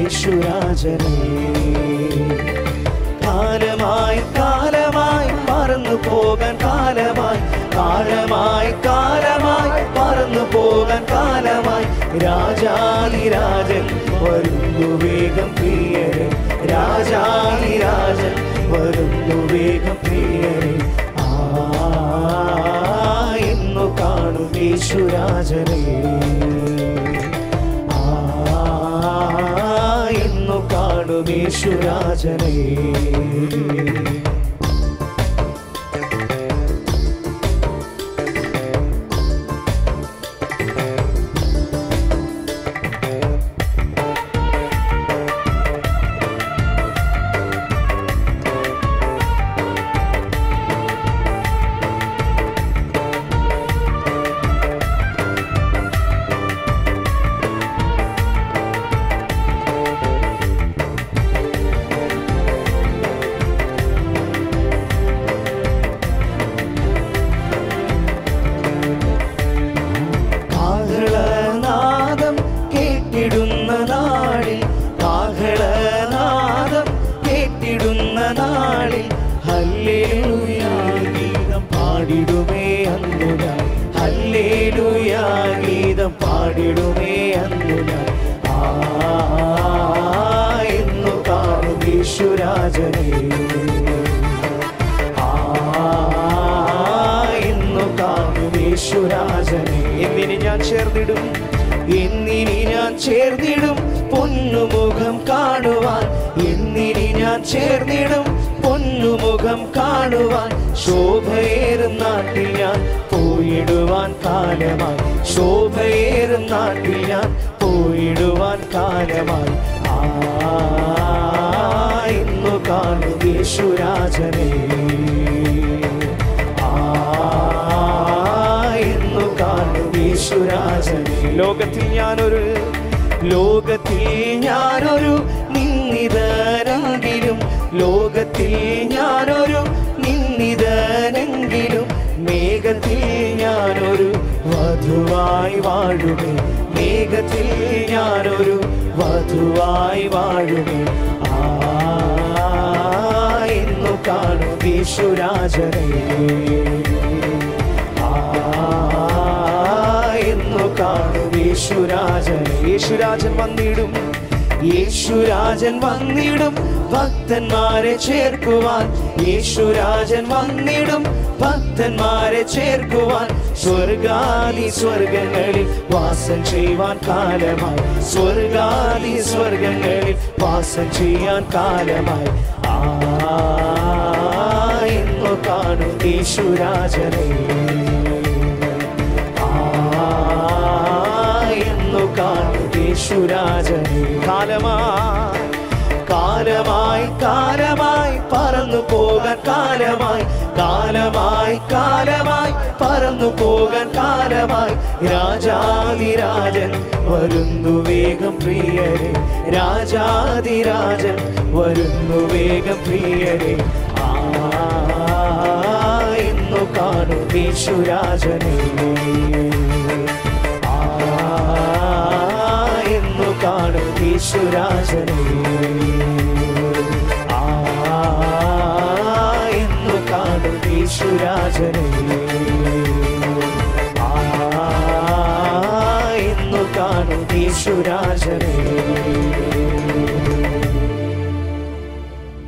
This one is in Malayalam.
യേശുരാജനെ കാലമായി കാലമായി പറന്നു പോകാൻ കാലമായി കാലമായി കാലമായി പറന്നു പോകാൻ കാലമായി രാജാതിരാജൻ വരുന്നു വേഗം പ്രിയരെ രാജാതിരാജൻ വരുന്നു വേഗം പ്രിയരെ ആ എന്നു കാണും യേശുരാജനെ ആ എന്നു കാണും യേശുരാജനെ കാഹളനാദം കേട്ടിടുന്ന നാളിൽ കാഹളനാദം കേട്ടിടുന്ന നാളിൽ ഹല്ലേലൂയാ ഗീതം പാടിടുമേ അന്നു ഞാൻ ഹല്ലേലൂയാ ഗീതം പാടിടുമേ അന്നു ഞാൻ ആ എന്നു കാണും യേശുരാജനെ ആ എന്നു കാണും യേശുരാജനെ എന്നിനി ഞാൻ ചേർന്നിടും എന്നിനി ഞാൻ ചേർന്നിടും പൊന്നുമുഖം കാണുവാൻ എന്നിനി ഞാൻ ചേർന്നിടും പൊന്നുമുഖം കാണുവാൻ ശോഭയേറും നാട്ടിൽ ഞാൻ പോയിടുവാൻ കാലമായി ശോഭയേറും നാട്ടിൽ ഞാൻ പോയിടുവാൻ കാലമായി ആ ഇന്നു കാണും യേശുരാജനെ ആ ഇന്നു കാണും യേശുരാജനെ ലോകത്തിൽ ഞാനൊരു ലോകത്തിൽ ഞാനൊരു നിന്നിതനെങ്കിലും ലോകത്തിൽ ഞാനൊരു നിന്നിതനെങ്കിലും മേഘത്തിൽ ഞാനൊരു വധുവായി വാഴുമേ മേഘത്തിൽ ഞാനൊരു വധുവായി വാഴുമേ ആ എന്നു കാണും യേശുരാജനെ ആ എന്നു കാണും യേശുരാജനെ യേശുരാജൻ വന്നിടും യേശുരാജൻ വന്നിടും ഭക്തന്മാരെ ചേർക്കുവാൻ യേശുരാജൻ വന്നിടും ഭക്തന്മാരെ ചേർക്കുവാൻ സ്വർഗാദി സ്വർഗങ്ങളിൽ വാസം ചെയ്യുവാൻ കാലമായി സ്വർഗാദി സ്വർഗങ്ങളിൽ വാസം ചെയ്യാൻ കാലമായി ആ എന്നു കാണും യേശുരാജനെ ആ എന്നു കാണും യേശുരാജനെ കാലമായി കാലമായി കാലമായി പറന്നു പോകാൻ കാലമായി കാലമായി കാലമായി പറന്നു പോകാൻ കാലമായി രാജാതിരാജൻ വരുന്നു വേഗം പ്രിയരെ രാജാതിരാജൻ വരുന്നു വേഗം പ്രിയരെ ആ ഇന്നു കാണും യേശുരാജനെ ആ എന്നു കാണും യേശുരാജനെ ആ എന്നു കാണും യേശുരാജനെ ആ എന്നു കാണും യേശുരാജനെ